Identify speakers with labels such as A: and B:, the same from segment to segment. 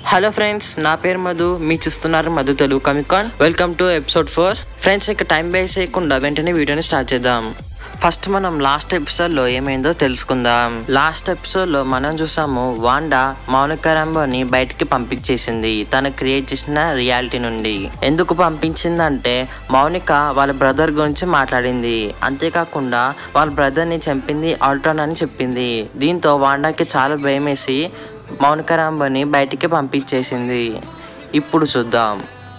A: Hello friends నా పేరు మధు మీ చూస్తున్నారు Madhu Telugu Comicon welcome to episode four friends ఇక టైం వేస్ట్ చేయకుండా వెంటనే వీడియోని స్టార్ట్ చేద్దాం ఫస్ట్ మనం లాస్ట్ ఎపిసోడ్ లో ఏమైందో తెలుసుకుందాం లాస్ట్ ఎపిసోడ్ లో మనం చూసాము వాండా మౌనిక రాంబోని బయటికి పంపించేసింది తను క్రియేట్ చేసిన రియాలిటీ నుండి ఎందుకు పంపించిందంటే మౌనిక వాళ్ళ బ్రదర్ గురించి మాట్లాడింది అంతేకాకుండా వాళ్ళ బ్రదర్ ని చంపింది ఆల్ట్రాన్ అని చెప్పింది దీంతో వాండాకి చాలా భయం వేసి మౌనిక రాంబోని బయటికి పంపించేసింది ఇప్పుడు చూద్దాం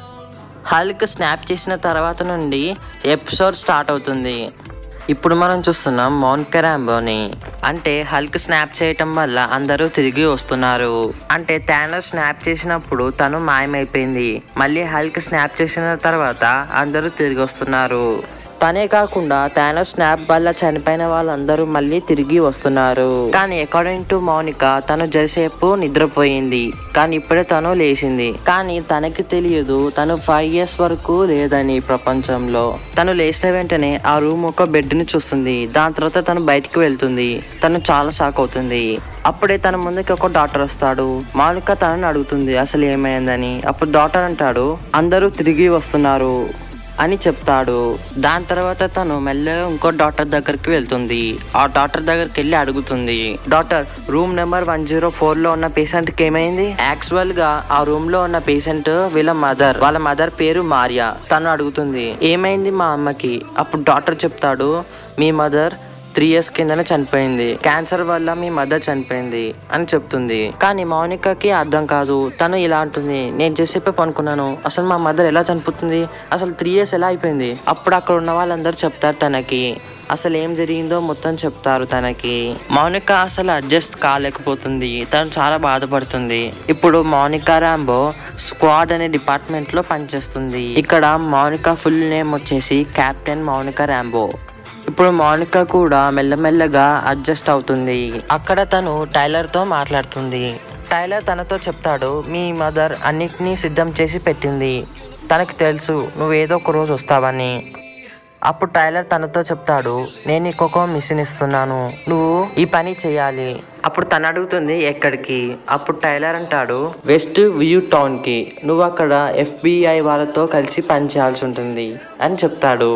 A: హల్క్ స్నాప్ చేసిన తర్వాత నుండి ఎపిసోడ్ స్టార్ట్ అవుతుంది ఇప్పుడు మనం చూస్తున్నాం మౌనిక రాంబోని అంటే హల్క్ స్నాప్ చేయటం వల్ల అందరూ తిరిగి వస్తున్నారు అంటే తానో స్నాప్ చేసినప్పుడు తను మాయమైపోయింది మళ్ళీ హల్క్ స్నాప్ చేసిన తర్వాత అందరూ తిరిగి వస్తున్నారు తనే కాకుండా తానో స్నాప్ వల్ల చనిపోయిన వాళ్ళందరూ మళ్ళీ తిరిగి వస్తున్నారు కానీ అకార్డింగ్ టు మౌనిక తను జరసేపు నిద్రపోయింది కానీ ఇప్పుడే తను లేచింది కానీ తనకి తెలియదు తను ఫైవ్ ఇయర్స్ వరకు లేదని ప్రపంచంలో తను లేచిన వెంటనే ఆ రూమ్ ఒక బెడ్ ని చూస్తుంది దాని తర్వాత తను బయటికి వెళ్తుంది తను చాలా షాక్ అవుతుంది అప్పుడే తన ముందుకి ఒక డాక్టర్ వస్తాడు మౌనిక తనని అడుగుతుంది అసలు ఏమైందని అప్పుడు డాక్టర్ అంటాడు అందరూ తిరిగి వస్తున్నారు అని చెప్తాడు దాని తర్వాత తను మెల్లగా ఇంకో డాక్టర్ దగ్గరికి వెళ్తుంది ఆ డాక్టర్ దగ్గరికి వెళ్ళి అడుగుతుంది doctor room number one zero four లో ఉన్న పేషెంట్ కి ఏమైంది యాక్చువల్ గా ఆ రూమ్ లో ఉన్న పేషెంట్ వీళ్ళ మదర్ వాళ్ళ మదర్ పేరు మారియా తను అడుగుతుంది ఏమైంది మా అమ్మకి అప్పుడు డాక్టర్ చెప్తాడు మీ మదర్ త్రీ ఇయర్స్ కిందనే చనిపోయింది క్యాన్సర్ వల్ల మీ మదర్ చనిపోయింది అని చెప్తుంది కానీ మౌనికకి అర్థం కాదు తను ఇలా అంటుంది నేను చేసేపే పనుకున్నాను అసలు మా మదర్ ఎలా చనిపోతుంది అసలు త్రీ ఇయర్స్ ఎలా అయిపోయింది అప్పుడు అక్కడ ఉన్న వాళ్ళందరూ చెప్తారు తనకి అసలు ఏం జరిగిందో మొత్తం చెప్తారు తనకి మౌనిక అసలు అడ్జస్ట్ కాలేకపోతుంది తను చాలా బాధపడుతుంది ఇప్పుడు మౌనిక రాంబో స్క్వాడ్ అనే డిపార్ట్మెంట్ లో పనిచేస్తుంది ఇక్కడ మౌనిక ఫుల్ నేమ్ వచ్చేసి కెప్టెన్ మౌనిక రాంబో ఇప్పుడు మౌనిక కూడా మెల్లమెల్లగా అడ్జస్ట్ అవుతుంది అక్కడ తను టైలర్ తో మాట్లాడుతుంది టైలర్ తనతో చెప్తాడు మీ మదర్ అన్నిటినీ సిద్ధం చేసి పెట్టింది తనకి తెలుసు నువ్వు ఏదో ఒక రోజు వస్తావని అప్పుడు టైలర్ తనతో చెప్తాడు నేను నీకు ఒక మిషన్ ఇస్తున్నాను నువ్వు ఈ పని చేయాలి అప్పుడు తను అడుగుతుంది ఎక్కడికి అప్పుడు టైలర్ అంటాడు వెస్ట్ వ్యూ టౌన్ కి నువ్వు అక్కడ ఎఫ్బిఐ వాళ్ళతో కలిసి పని చేయాల్సి ఉంటుంది అని చెప్తాడు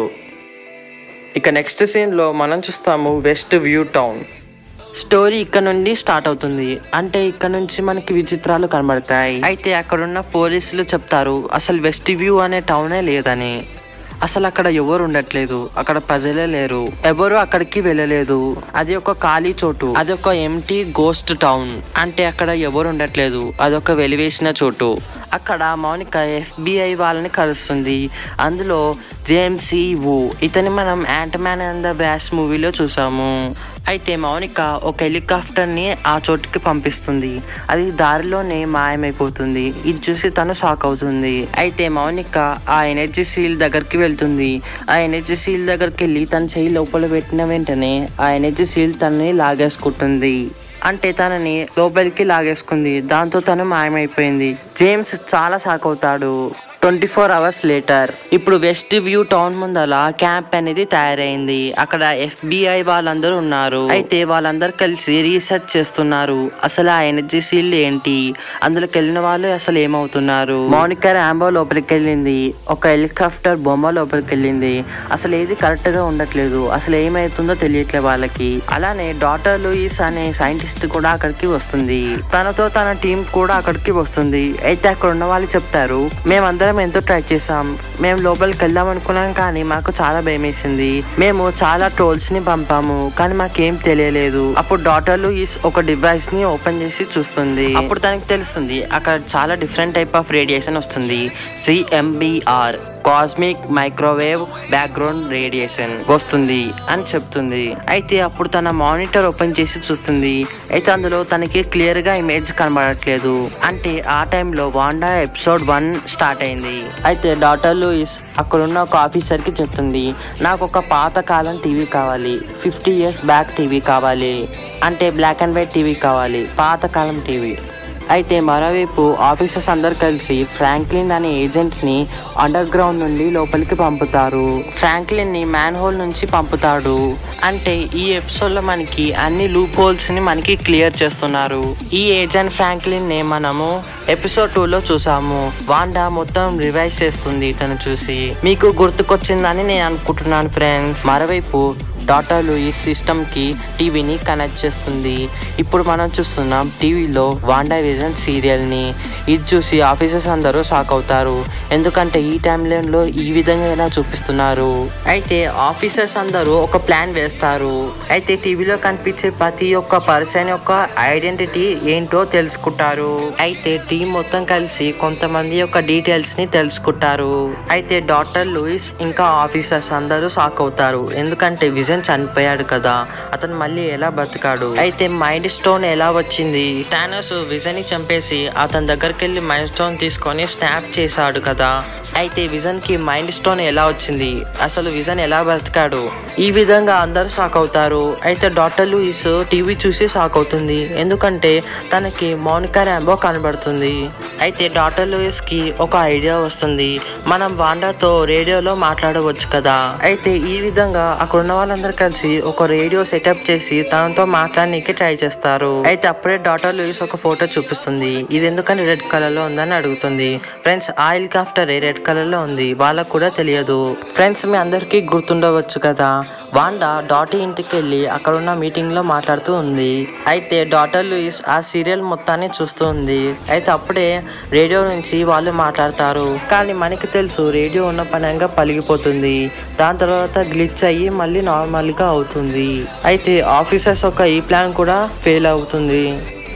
A: ఇక నెక్స్ట్ సీన్ లో మనం చూస్తాము వెస్ట్ వ్యూ టౌన్ స్టోరీ ఇక్కడ నుండి స్టార్ట్ అవుతుంది అంటే ఇక్కడ నుంచి మనకి విచిత్రాలు కనబడతాయి అయితే అక్కడున్న పోలీసులు చెప్తారు అసలు వెస్ట్ వ్యూ అనే టౌనే లేదని అసలు అక్కడ ఎవరు ఉండట్లేదు అక్కడ ప్రజలే లేరు ఎవరు అక్కడికి వెళ్ళలేదు అది ఒక ఖాళీ చోటు అది ఒక ఎంటీ గోస్ట్ టౌన్ అంటే అక్కడ ఎవరు ఉండట్లేదు అదొక వెలివేసిన చోటు అక్కడ మౌనిక ఎఫ్బిఐ వాళ్ళని కలుస్తుంది అందులో జేఎంసి వు ఇతని మనం యాంట్ మ్యాన్ అండ్ ద బ్యాస్ మూవీలో చూసాము అయితే మౌనిక ఒక హెలికాప్టర్ ని ఆ చోటుకి పంపిస్తుంది అది దారిలోనే మాయమైపోతుంది ఇది చూసి తను షాక్ అవుతుంది అయితే మౌనిక ఆ ఎనర్జీ సీల్ దగ్గరికి వెళ్తుంది ఆ ఎనర్జీ సీల్ దగ్గరికి వెళ్ళి తన చెయ్యి లోపల పెట్టిన వెంటనే ఆ ఎనర్జీ సీల్ తనని లాగేసుకుంటుంది అంటే తనని లోపలికి లాగేసుకుంది దాంతో తను మాయమైపోయింది జేమ్స్ చాలా షాక్ అవుతాడు ట్వంటీ ఫోర్ అవర్స్ లేటర్ ఇప్పుడు వెస్ట్ వ్యూ టౌన్ ముందల క్యాంప్ అనేది తయారైంది అక్కడ ఎఫ్బిఐ వాళ్ళందరూ ఉన్నారు అయితే వాళ్ళందరూ కలిసి రీసెర్చ్ చేస్తున్నారు అసలు ఆ ఎనర్జీ సీల్ ఏంటి అందులోకి వెళ్ళిన వాళ్ళు అసలు ఏమవుతున్నారు మౌనిక రాంబో లోపలికి వెళ్ళింది ఒక హెలికాప్టర్ బొమ్మ లోపలికి వెళ్ళింది అసలు ఏది కరెక్ట్ గా ఉండట్లేదు అసలు ఏమైతుందో తెలియట్లేదు వాళ్ళకి అలానే డాక్టర్ లూయిస్ అనే సైంటిస్ట్ కూడా అక్కడికి వస్తుంది తనతో తన టీం కూడా అక్కడికి వస్తుంది అయితే అక్కడ ఉన్న వాళ్ళు చెప్తారు మేమందరం ఎంతో ట్రై చేసాం మేము లోపలికి వెళ్దాం అనుకున్నాం కానీ మాకు చాలా భయం వేసింది మేము చాలా ట్రోల్స్ ని పంపాము కానీ మాకేం తెలియలేదు అప్పుడు డాటర్ లూయిస్ ఒక డివైస్ ని ఓపెన్ చేసి చూస్తుంది అప్పుడు తనకి తెలుస్తుంది అక్కడ చాలా డిఫరెంట్ టైప్ ఆఫ్ రేడియేషన్ వస్తుంది CMBR cosmic microwave background radiation వస్తుంది అని చెప్తుంది అయితే అప్పుడు తన మానిటర్ ఓపెన్ చేసి చూస్తుంది అయితే అందులో తనకి క్లియర్ గా ఇమేజ్ కనబడట్లేదు అంటే ఆ టైంలో వాండా ఎపిసోడ్ వన్ స్టార్ట్ అయింది అయితే డాక్టర్ లూయిస్ అక్కడున్న ఒక ఆఫీసర్ కి చెప్తుంది నాకు ఒక పాత కాలం టీవీ కావాలి ఫిఫ్టీ ఇయర్స్ బ్యాక్ టీవీ కావాలి అంటే బ్లాక్ అండ్ వైట్ టీవీ కావాలి పాత కాలం టీవీ అయితే మరోవైపు ఆఫీసర్స్ అందరు కలిసి ఫ్రాంక్లిన్ అనే ఏజెంట్ ని అండర్ గ్రౌండ్ నుండి లోపలికి పంపుతారు ఫ్రాంక్లిన్ ని మ్యాన్ హోల్ నుంచి పంపుతాడు అంటే ఈ ఎపిసోడ్ లో మనకి అన్ని లూప్ హోల్స్ ని మనకి క్లియర్ చేస్తున్నారు ఈ ఏజెంట్ ఫ్రాంక్లిన్ ని మనము ఎపిసోడ్ టూ లో చూసాము వాండా మొత్తం రివైజ్ చేస్తుంది తను చూసి మీకు గుర్తుకొచ్చిందని నేను అనుకుంటున్నాను ఫ్రెండ్స్ మరోవైపు డాటాలు ఈ సిస్టమ్కి టీవీని కనెక్ట్ చేస్తుంది ఇప్పుడు మనం చూస్తున్నాం టీవీలో వాండా విజన్ సీరియల్ని ఇది చూసి ఆఫీసర్స్ అందరూ షాక్ అవుతారు ఎందుకంటే ఈ టైం లైన్లో ఈ విధంగా ఎలా చూపిస్తున్నారు అయితే ఆఫీసర్స్ అందరూ ఒక ప్లాన్ వేస్తారు అయితే టీవీలో కనిపించే ప్రతి ఒక్క పర్సన్ యొక్క ఐడెంటిటీ ఏంటో తెలుసుకుంటారు అయితే టీం మొత్తం కలిసి కొంతమంది యొక్క డీటెయిల్స్ ని తెలుసుకుంటారు అయితే డాక్టర్ లూయిస్ ఇంకా ఆఫీసర్స్ అందరూ షాక్ అవుతారు ఎందుకంటే విజన్ చనిపోయాడు కదా అతను మళ్ళీ ఎలా బతికాడు అయితే మైండ్ స్టోన్ ఎలా వచ్చింది టానోస్ విజన్ ని చంపేసి అతని దగ్గరికి వెళ్ళి మైండ్ స్టోన్ తీసుకొని స్నాప్ చేశాడు కదా అయితే విజన్ కి మైండ్ స్టోన్ ఎలా వచ్చింది అసలు విజన్ ఎలా బ్రతికాడు ఈ విధంగా అందరూ షాక్ అవుతారు అయితే డాక్టర్ లూయిస్ టీవీ చూసి షాక్ అవుతుంది ఎందుకంటే తనకి మౌనికా ర్యాంబో కనబడుతుంది అయితే డాక్టర్ లూయిస్ కి ఒక ఐడియా వస్తుంది మనం వాండాతో రేడియోలో మాట్లాడవచ్చు కదా అయితే ఈ విధంగా అక్కడ ఉన్న వాళ్ళందరూ కలిసి ఒక రేడియో సెటప్ చేసి తనతో మాట్లాడడానికి ట్రై చేస్తారు అయితే అప్పుడే డాక్టర్ లూయిస్ ఒక ఫోటో చూపిస్తుంది ఇది ఎందుకని రెడ్ కలర్ లో ఉందని అడుగుతుంది ఫ్రెండ్స్ ఆ హెలికాప్టర్ రెడ్ కలర్ లో ఉంది వాళ్ళకు కూడా తెలియదు ఫ్రెండ్స్ మీ అందరికీ గుర్తుండవచ్చు కదా వాండా డాటీ ఇంటికి వెళ్ళి అక్కడ ఉన్న మీటింగ్ లో మాట్లాడుతూ ఉంది అయితే డాటర్ లూయిస్ ఆ సీరియల్ మొత్తాన్ని చూస్తూ ఉంది అయితే అప్పుడే రేడియో నుంచి వాళ్ళు మాట్లాడతారు కానీ మనకి తెలుసు రేడియో ఉన్న పనంగా పలిగిపోతుంది దాని తర్వాత గ్లిచ్ అయ్యి మళ్ళీ నార్మల్ గా అవుతుంది అయితే ఆఫీసర్స్ ఒక ఈ ప్లాన్ కూడా ఫెయిల్ అవుతుంది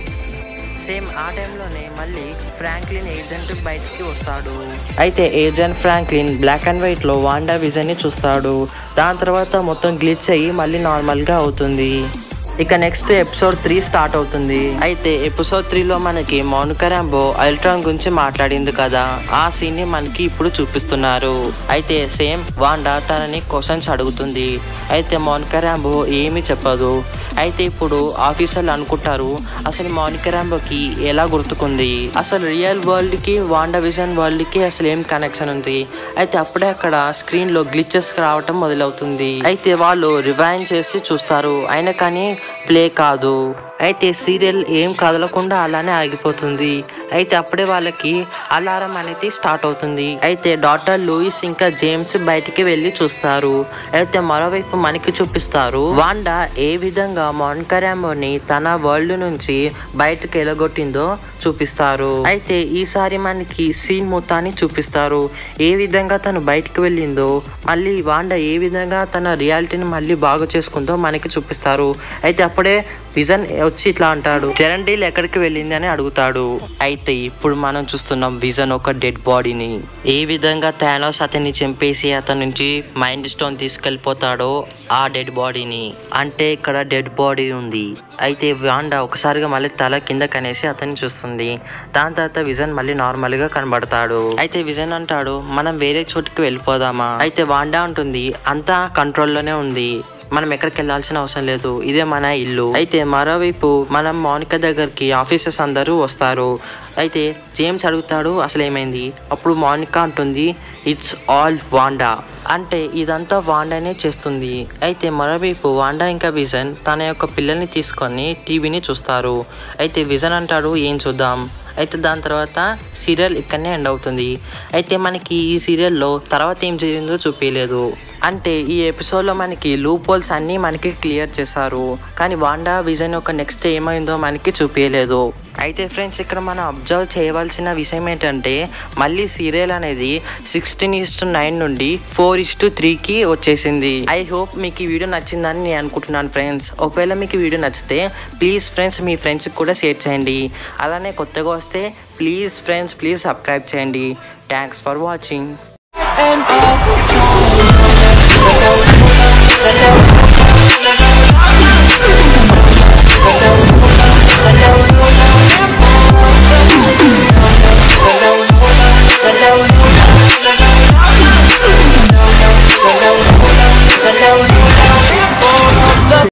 A: సేమ్ ఆ టైంలోనే మళ్ళీ ఫ్రాంక్లిన్ ఏజెంట్ బయటికి వస్తాడు అయితే agent Franklin black and white లో వాండా విజన్ ని చూస్తాడు దాని తర్వాత మొత్తం గ్లిచ్ అయ్యి మళ్ళీ నార్మల్ గా అవుతుంది ఇక నెక్స్ట్ ఎపిసోడ్ త్రీ స్టార్ట్ అవుతుంది అయితే ఎపిసోడ్ త్రీలో మనకి మౌనిక రాంబో అల్ట్రాన్ గురించి మాట్లాడింది కదా ఆ సీన్ ని మనకి ఇప్పుడు చూపిస్తున్నారు అయితే సేమ్ వాండా తనని క్వశ్చన్స్ అడుగుతుంది అయితే మౌనిక రాంబో ఏమీ చెప్పదు అయితే ఇప్పుడు ఆఫీసర్లు అనుకుంటారు అసలు మౌనిక రాంబోకి ఎలా గుర్తుకుంది అసలు రియల్ వరల్డ్ కి వాండా విజన్ వరల్డ్ కి అసలు ఏం కనెక్షన్ ఉంది అయితే అప్పుడే అక్కడ స్క్రీన్ లో గ్లిచెస్ రావటం మొదలవుతుంది అయితే వాళ్ళు రివైండ్ చేసి చూస్తారు అయినా కానీ ప్లే కాదు అయితే సీరియల్ ఏం కదలకుండా అలానే ఆగిపోతుంది అయితే అప్పుడే వాళ్ళకి అలారం అనేది స్టార్ట్ అవుతుంది అయితే డాక్టర్ లూయిస్ ఇంకా జేమ్స్ బయటికి వెళ్ళి చూస్తారు అయితే మరోవైపు మనకి చూపిస్తారు వాండా ఏ విధంగా మోన్కరామోని తన వరల్డ్ నుంచి బయటకు ఎలగొట్టిందో చూపిస్తారు అయితే ఈసారి మనకి సీన్ మొత్తాన్ని చూపిస్తారు ఏ విధంగా తను బయటకు వెళ్ళిందో మళ్ళీ వాండా ఏ విధంగా తన రియాలిటీని మళ్ళీ బాగు చేసుకుందో మనకి చూపిస్తారు అయితే అప్పుడే విజన్ వచ్చి ఇట్లా అంటాడు జరండీల్ ఎక్కడికి వెళ్ళింది అని అడుగుతాడు అయితే ఇప్పుడు మనం చూస్తున్నాం విజన్ ఒక డెడ్ బాడీని ఏ విధంగా థానోస్ అతన్ని చంపేసి అతని నుంచి మైండ్ స్టోన్ తీసుకెళ్లిపోతాడో ఆ డెడ్ బాడీని అంటే ఇక్కడ డెడ్ బాడీ ఉంది అయితే వాండా ఒకసారిగా మళ్ళీ తల కింద కనేసి అతన్ని చూస్తుంది దాని తర్వాత విజన్ మళ్ళీ నార్మల్ గా కనబడతాడు అయితే విజన్ అంటాడు మనం వేరే చోటుకి వెళ్ళిపోదామా అయితే వాండా ఉంటుంది అంతా కంట్రోల్లోనే ఉంది మనం ఎక్కడికి వెళ్ళాల్సిన అవసరం లేదు ఇదే మన ఇల్లు అయితే మరోవైపు మనం మౌనిక దగ్గరికి ఆఫీసర్స్ అందరూ వస్తారు అయితే జేమ్స్ అడుగుతాడు అసలు ఏమైంది అప్పుడు మౌనిక అంటుంది ఇట్స్ ఆల్ వాండా అంటే ఇదంతా వాండానే చేస్తుంది అయితే మరోవైపు వాండా ఇంకా విజన్ తన యొక్క పిల్లల్ని తీసుకొని టీవీని చూస్తారు అయితే విజన్ అంటాడు ఏం చూద్దాం అయితే దాని తర్వాత సీరియల్ ఇక్కడనే ఎండ్ అవుతుంది అయితే మనకి ఈ సీరియల్లో తర్వాత ఏం జరిగిందో చూపించలేదు అంటే ఈ ఎపిసోడ్లో మనకి లూప్ హోల్స్ అన్నీ మనకి క్లియర్ చేశారు కానీ వాండా విజన్ యొక్క నెక్స్ట్ ఏమైందో మనకి చూపించలేదు అయితే ఫ్రెండ్స్ ఇక్కడ మనం అబ్జర్వ్ చేయవలసిన విషయం ఏంటంటే మళ్ళీ సీరియల్ అనేది సిక్స్టీన్ ఇస్ టు నైన్ నుండి ఫోర్ ఇస్ టు త్రీకి వచ్చేసింది ఐ హోప్ మీకు ఈ వీడియో నచ్చిందని నేను అనుకుంటున్నాను ఫ్రెండ్స్ ఒకవేళ మీకు ఈ వీడియో నచ్చితే ప్లీజ్ ఫ్రెండ్స్ మీ ఫ్రెండ్స్కి కూడా షేర్ చేయండి అలానే కొత్తగా వస్తే ప్లీజ్ ఫ్రెండ్స్ ప్లీజ్ సబ్స్క్రైబ్ చేయండి thanks for watching
B: and all the time.